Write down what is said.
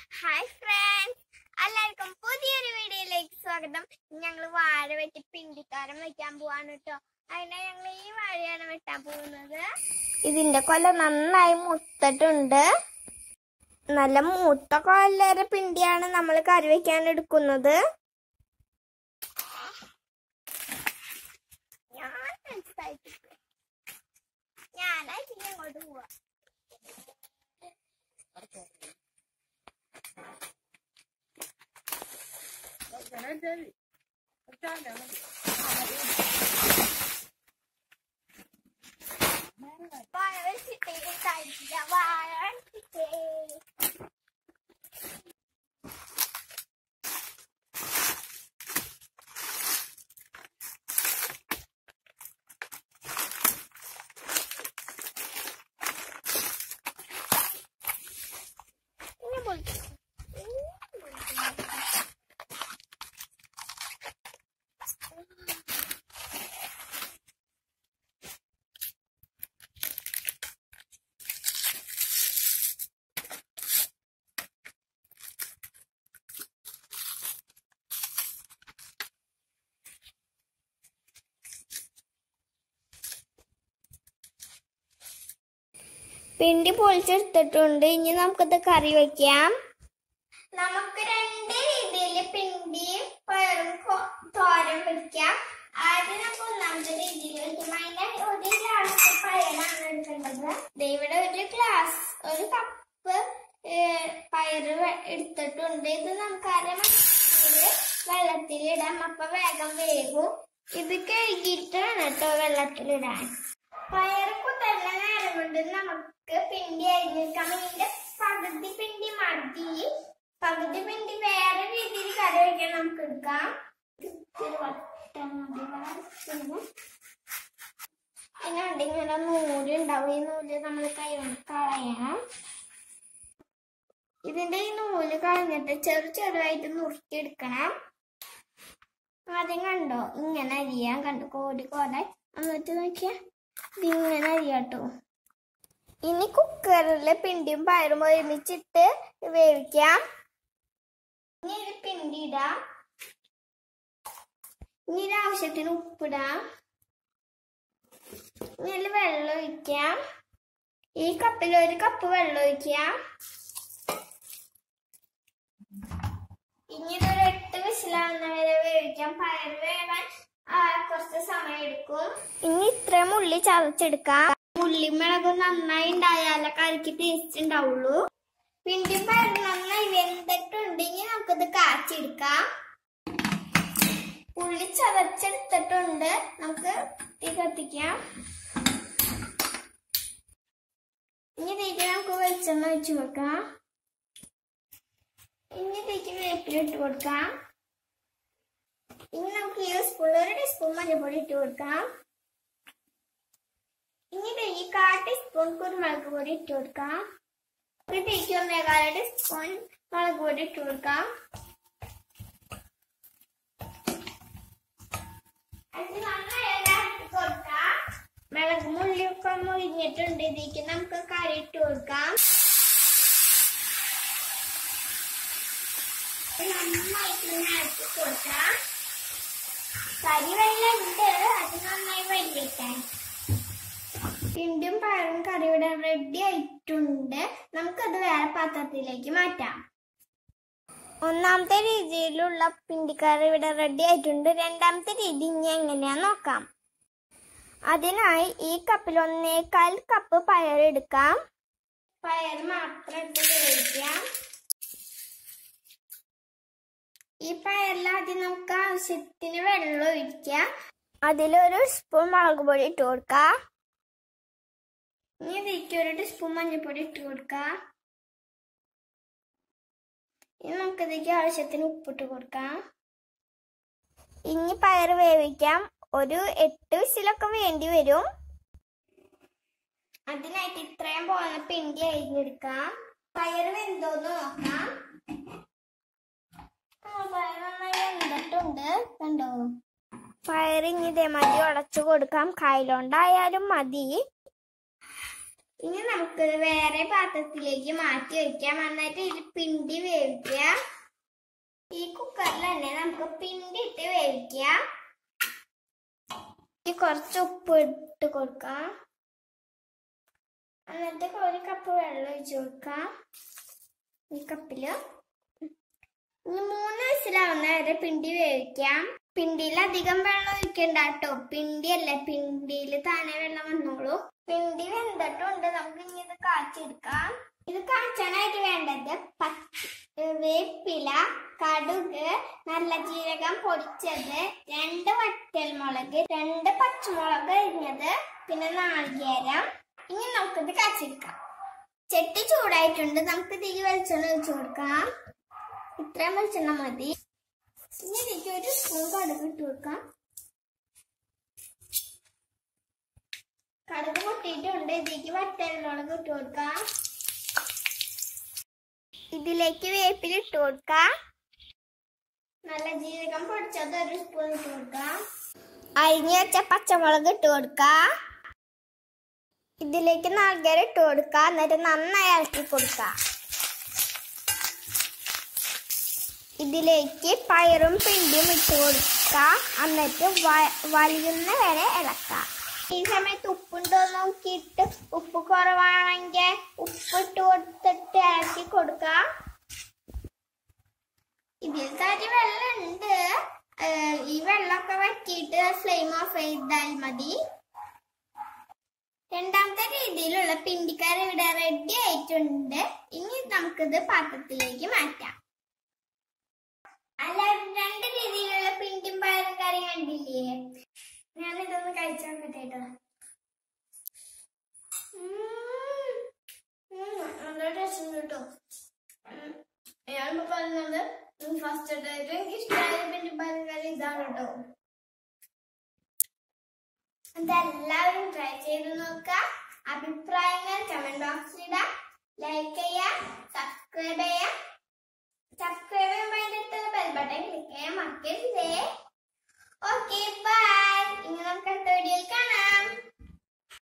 Hi friends എല്ലാവർക്കും പുതിയൊരു വീഡിയോയിലേക്ക് സ്വാഗതം ഞങ്ങൾ വാഴ വെട്ടി പിണ്ടിക്കാരം വെക്കാൻ പോവാണ് കേട്ടോ അതിനെ ഞങ്ങൾ ഈ വാഴയാണ് വെട്ടാൻ പോകുന്നത് ഇതിന്റെ കൊല നന്നായി മുത്തിട്ടുണ്ട് നല്ല മൂത്ത കൊല്ലര പിണ്ടിയാണ് നമ്മൾ കറി വെക്കാൻ എടുക്കുന്നത് ഞാൻ മനസ്സിലായിട്ടില്ല ഞാനായിട്ട് അങ്ങോട്ട് പോവാ വാഴ വെച്ചിട്ടേ കഴിച്ചില്ല വാഴ വെച്ചിട്ടേ ഇങ്ങനെ പൊളിച്ചു ഇങ്ങനെ പൊളിച്ചു പിണ്ടി പൊളിച്ചെടുത്തിട്ടുണ്ട് ഇനി നമുക്കത് കറി വെക്കാം നമുക്ക് രണ്ട് രീതിയിൽ പിണ്ടിയും പയറും കൊ- തോരൻ വെക്കാം ആദ്യം നമുക്ക് ഒന്നാമത്തെ രീതിയിൽ വെക്കും അതിന്റെ ഒരു ഗ്ലാസ് പയറാണ് എടുക്കേണ്ടത് ദേ ഇവിടെ ഒരു ഗ്ലാസ് ഒരു കപ്പ് പയറ് വെ- എടുത്തിട്ടുണ്ട് ഇത് നമുക്ക് അരമണിക്കൂർ വെള്ളത്തിലിടാം അപ്പൊ വേഗം വേകും ഇത് കഴുകിയിട്ടാണ് കേട്ടോ വെള്ളത്തിലിടാൻ പയറ് കുത്തല്ല നേരം കൊണ്ട് നമുക്ക് പിണ്ടി അരിഞ്ഞെടുക്കാം ഇതിന്റെ പകുതി പിണ്ടി മതി പകുതി പിണ്ടി വേറെ രീതിയിൽ കറി വയ്ക്കാൻ നമുക്ക് എടുക്കാം ഇത്തിരി വട്ടം മതി. പിന്നെ പിന്നെ ഉണ്ട് ഇങ്ങനെ നൂല് ഉണ്ടാവും ഈ നൂല് നമ്മൾ കൈ കൊണ്ട് കളയണം ഇതിന്റെ ഈ നൂല് കളഞ്ഞിട്ട് ചെറു ചെറുതായിട്ട് നുറുക്കിയെടുക്കണം ആദ്യം കണ്ടോ ഇങ്ങനെ അരിയാൻ കണ്ടു കോടി കോടെ എന്നിട്ട് നോക്കിയാ ഇതിങ്ങനെ അരിയാട്ടോ ഇനി കുക്കറിൽ പിണ്ടിയും പയറും ഒരുമിച്ചിട്ട് വേവിക്കാം ഇനി ഒരു പിണ്ടി ഇടാം ഇനി ഒരു ആവശ്യത്തിന് ഉപ്പിടാം ഇനി അതിൽ വെള്ളം ഒഴിക്കാം ഈ കപ്പിൽ ഒരു കപ്പ് വെള്ളം ഒഴിക്കാം ഇനി ഇതൊരു എട്ട് വിസിലാവുന്ന വരെ വേവിക്കാം പയർ വേവാൻ ആ, കുറച്ച് സമയം എടുക്കും ഇനി ഇത്രയും ഉള്ളി ചതച്ചെടുക്കാം ഉള്ളി മുളകും നന്നായി ഉണ്ടായാലേ കറിക്ക് ടേസ്റ്റ് ഉണ്ടാവുള്ളൂ പിണ്ടി പയർ നന്നായി വെന്തിട്ടുണ്ടെങ്കിൽ നമുക്കിത് കാച്ചെടുക്കാം ഉള്ളി ചതച്ചെടുത്തിട്ടുണ്ട് നമുക്ക് തീ കത്തിക്കാം ഇനി ഇതിലേക്ക് നമുക്ക് വെളിച്ചെണ്ണ ഒഴിച്ചു കൊടുക്കാം ഇനി ഇതിലേക്ക് വേപ്പില ഇട്ട് കൊടുക്കാം ഇനി നമുക്ക് ഈ സ്പൂണിൽ ഒരു ടീസ്പൂൺ മഞ്ഞൾപ്പൊടി ഇട്ട് കൊടുക്കാം ഇനി ഇതിലേക്ക് കാൽ ടീസ്പൂൺ കുരുമുളക് പൊടി ഇട്ട് കൊടുക്കാം ഒരു ടീക്ക് ഒന്നേകാല ടീസ്പൂൺ മുളക് പൊടി ഇട്ട് കൊടുക്കാം അത് നന്നായി ഇളക്കി കൊടുക്കാം മുളക് മുള്ളിയൊക്കെ മുരിഞ്ഞിട്ടുണ്ട് ഇതിലേക്ക് നമുക്ക് കറി ഇട്ട് കൊടുക്കാം നന്നായിട്ട് ഇളക്കി കൊടുക്കാം കരി വെള്ളം ഉണ്ട് അത് നന്നായി വലിയിട്ടാൻ പിണ്ടും പഴവും കറി ഇവിടെ റെഡി ആയിട്ടുണ്ട് നമുക്കത് വേറെ പാത്രത്തിലേക്ക് മാറ്റാം ഒന്നാമത്തെ രീതിയിലുള്ള പിണ്ടിക്കറി ഇവിടെ റെഡി ആയിട്ടുണ്ട് രണ്ടാമത്തെ രീതി ഇനി എങ്ങനെയാന്ന് നോക്കാം അതിനായി ഈ കപ്പിൽ ഒന്നേകാൽ കപ്പ് പയർ എടുക്കാം പയർ മാത്രം ഇട്ട് വേവിക്കാം ഈ പയറിൽ ആദ്യം നമുക്ക് ആവശ്യത്തിന് വെള്ളം ഒഴിക്കാം അതിലൊരു സ്പൂൺ മുളക് പൊടി ഇട്ട് കൊടുക്കാം ഇനി ഇതിലേക്ക് ഒരു ടീസ്പൂൺ മഞ്ഞൾപ്പൊടി ഇട്ട് കൊടുക്കാം ഇനി നമുക്കിതിലേക്ക് ആവശ്യത്തിന് ഉപ്പിട്ട് കൊടുക്കാം ഇനി പയർ വേവിക്കാം ഒരു എട്ട് വിസിലൊക്കെ വേണ്ടി വരും അതിനായിട്ട് ഇത്രയും പോകുന്ന പിണ്ടി അരിഞ്ഞെടുക്കാം പയർ വെന്തോന്ന് നോക്കാം ആ, പയർ നന്നായി വെന്തിട്ടുണ്ട് കണ്ടോ പയർ ഇനി ഇതേമാതിരി ഉടച്ചു കൊടുക്കാം കയ്യിലോണ്ടായാലും മതി ഇനി നമുക്ക് വേറെ പാത്രത്തിലേക്ക് മാറ്റി വെക്കാം എന്നിട്ട് ഇതിൽ പിണ്ടി വേവിക്കാം ഈ കുക്കറിൽ തന്നെ നമുക്ക് പിണ്ടി ഇട്ട് വേവിക്കാം ഈ കുറച്ച് ഉപ്പ് ഇട്ട് കൊടുക്കാം എന്നിട്ട് ഒരു കപ്പ് വെള്ളം ഒഴിച്ച് കൊടുക്കാം ഈ കപ്പില് ഇനി മൂന്ന് വിസിലാവുന്ന വരെ പിണ്ടി വേവിക്കാം പിണ്ടിയിൽ അധികം വെള്ളം ഒഴിക്കണ്ട കേട്ടോ പിണ്ടിയല്ല പിണ്ടിയിൽ താനെ വെള്ളം വന്നോളൂ പിണ്ടി വെന്തിട്ടുണ്ട് നമുക്ക് ഇനി ഇത് കാച്ചെടുക്കാം ഇത് കാച്ചാനായിട്ട് വേണ്ടത് പച്ച വേപ്പില കടുക് നല്ല ജീരകം പൊടിച്ചത് രണ്ട് വറ്റൽമുളക് രണ്ട് പച്ചമുളക് അരിഞ്ഞത് പിന്നെ നാളികേരം ഇനി നമുക്കിത് കാച്ചെടുക്കാം ചെട്ടി ചൂടായിട്ടുണ്ട് നമുക്ക് ഇതിൽ വെളിച്ചെണ്ണ ഒഴിച്ചു കൊടുക്കാം ഇത്രയും വെളിച്ചെണ്ണ മതി ഇനി ഇതിലേക്ക് ഒരു സ്പൂൺ കടുക് ഇട്ട് കൊടുക്കാം കടുക് പൊട്ടിയിട്ടുണ്ട് ഇതിലേക്ക് വറ്റൽമുളക് ഇട്ട് കൊടുക്കാം ഇതിലേക്ക് വേപ്പിൽ ഇട്ട് കൊടുക്കാം നല്ല ജീരകം പൊടിച്ചത് ഒരു സ്പൂൺ ഇട്ട് കൊടുക്കാം അരിഞ്ഞു വെച്ച പച്ചമുളക് ഇട്ട് കൊടുക്കാം ഇതിലേക്ക് നാളികേരം ഇട്ട് കൊടുക്കാം എന്നിട്ട് നന്നായി ഇളക്കി കൊടുക്കാം ഇതിലേക്ക് പയറും പിണ്ടിയും ഇട്ട് കൊടുക്കാം എന്നിട്ട് വ- വലിയുന്ന വരെ ഇളക്കാം ഈ സമയത്ത് ഉപ്പുണ്ടോ എന്ന് നോക്കിയിട്ട് ഉപ്പ് കുറവാണെങ്കിൽ ഉപ്പിട്ട് കൊടുത്തിട്ട് ഇളക്കി കൊടുക്കാം ഇതിൽ തരി വെള്ളം ഉണ്ട് ഈ വെള്ളമൊക്കെ വറ്റിയിട്ട് ഫ്ലെയിം ഓഫ് ചെയ്താൽ മതി രണ്ടാമത്തെ രീതിയിലുള്ള പിണ്ടിക്കറി ഇവിടെ റെഡി ആയിട്ടുണ്ട് ഇനി നമുക്കിത് പാത്രത്തിലേക്ക് മാറ്റാം അല്ല രണ്ട് രീതിയിലുള്ള പിണ്ടിയും പയറും കറി കണ്ടില്ലേ ഞാൻ ഇതൊന്ന് കഴിച്ചു നോക്കട്ടെ കേട്ടോ നല്ല ടേസ്റ്റ് കേട്ടോ ഞാനിപ്പോ പറഞ്ഞത് ഫസ്റ്റ് ആയിട്ട് എനിക്ക് ഇഷ്ടമായ പിണ്ടിയും പയറും കറി ഇതാണ് കേട്ടോ ഇതെല്ലാവരും ട്രൈ ചെയ്ത് നോക്കുക അഭിപ്രായങ്ങൾ കമന്റ് ബോക്സിൽ ഇടാം ലൈക്ക് ചെയ്യാം സബ്സ്ക്രൈബ് ചെയ്യാം സബ്സ്ക്രൈബ് ചെയ്യുമ്പോൾ അതിൻ്റെ അടുത്തുള്ള ബെൽ ബട്ടൺ ക്ലിക്ക് ചെയ്യാൻ മറക്കരുത്